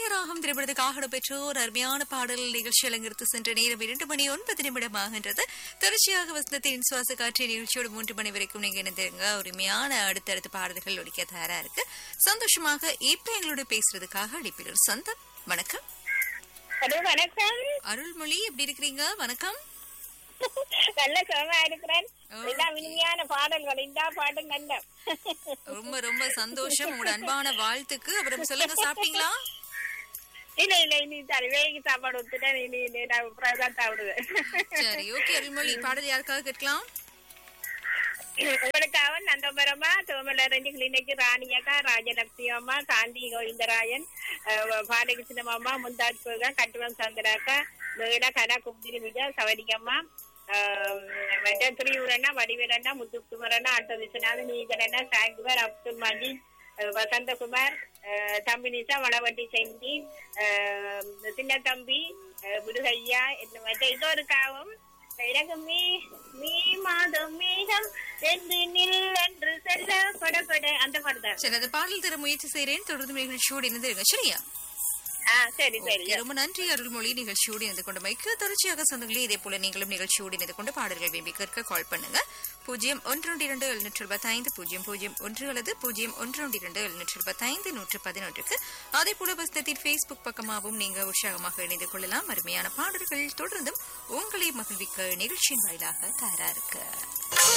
இதயராகம் திரைப்படத்துக்காக பெற்றோர் அருமையான பாடல் நிகழ்ச்சி அலங்கரித்து சென்ற நேரம் இரண்டு மணி ஒன்பது நிமிடமாகின்றது தொடர்ச்சியாக வசந்தத்தின் சுவாச காற்று நிகழ்ச்சியோடு மூன்று மணி வரைக்கும் நீங்க இணைந்திருங்க அருமையான அடுத்தடுத்த பாடல்கள் ஒழிக்க தயாரா இருக்கு சந்தோஷமாக இப்ப எங்களோட பேசுறதுக்காக அழைப்பினர் சொந்தம் வணக்கம் ஹலோ வணக்கம் அருள்மொழி எப்படி இருக்கிறீங்க வணக்கம் நல்ல சுகமா இருக்கிறேன் ஓ. எல்லாம் இனிமையான பாடல்கள் இந்த பாட்டும் நல்ல ரொம்ப ரொம்ப சந்தோஷம் உங்களோட அன்பான வாழ்த்துக்கு அப்புறம் சொல்லுங்க சாப்பிட்டீங்களா இல்ல இல்ல இனி தர வேகி சாப்பாடு ஊத்துட்டேன் இனி இனி நான் அப்புறம் தான் சாப்பிடுவேன் சரி ஓகே அருள்மொழி பாடல் யாருக்காக கேட்கலாம் உங்களுக்காக நந்தபுரமா சோமலரஞ்சி கிளினிக்கு ராணியக்கா ராஜலட்சுமி அம்மா காந்தி கோவிந்தராயன் அஹ், பாலகிருஷ்ணம் அம்மா முந்தாஜ் பூகா கட்டுவம் சந்திராக்கா மேடா கலா கும்பிரி விஜயா சவரிகம்மா மற்ற திரியூரண்ணா வடிவேலண்ணா முத்துக்குமரண்ணா ஆட்டோ விஸ்வநாதன் நீகரண்ணா சாங்குவர் அப்துல் மஜீத் அஹ், வசந்தகுமார் அஹ், தம்பி நிசா வளவட்டி செஞ்சி அஹ், சின்ன தம்பி அஹ், முருகையா இந்த மற்ற இதோருக்காகவும் எனக்கு மீ மீ மாதம் மேகம் என்று நில் என்று செல்ல கொட கொட அந்த மாதிரி தான் சரி அந்த பாடல் தர முயற்சி செய்றேன் தொடர்ந்து நிகழ்ச்சியோடு இணைந்திருங்க சரியா ஆ சரி சரி ஓகே, ரொம்ப நன்றி அருள்மொழி நிகழ்ச்சியோடு இணைந்து கொண்டமைக்கு தொடர்ச்சியாக சொந்தங்களே இதே போல நீங்களும் நிகழ்ச்சியோடு இணைந்து கொண்டு பாடல்கள் விரும்பி கேட்க கால் பண்ணுங்க பூஜ்ஜியம் ஒன்று ஒன்று இரண்டு எழுநூற்று இருபத்தைந்து பூஜ்ஜியம் பூஜ்ஜியம் ஒன்று அல்லது பூஜ்ஜியம் ஒன்று ஒன்று இரண்டு எழுநூற்று இருபத்தைந்து நூற்று பதினொன்றுக்கு அதே போல வசனத்தின் ஃபேஸ்புக் பக்கமாகவும் நீங்க உற்சாகமாக இணைந்து கொள்ளலாம் அருமையான பாடல்கள் தொடர்ந்தும் உங்களை மகிழ்விக்க நிகழ்ச்சியின் வாயிலாக தயாரா இருக்கு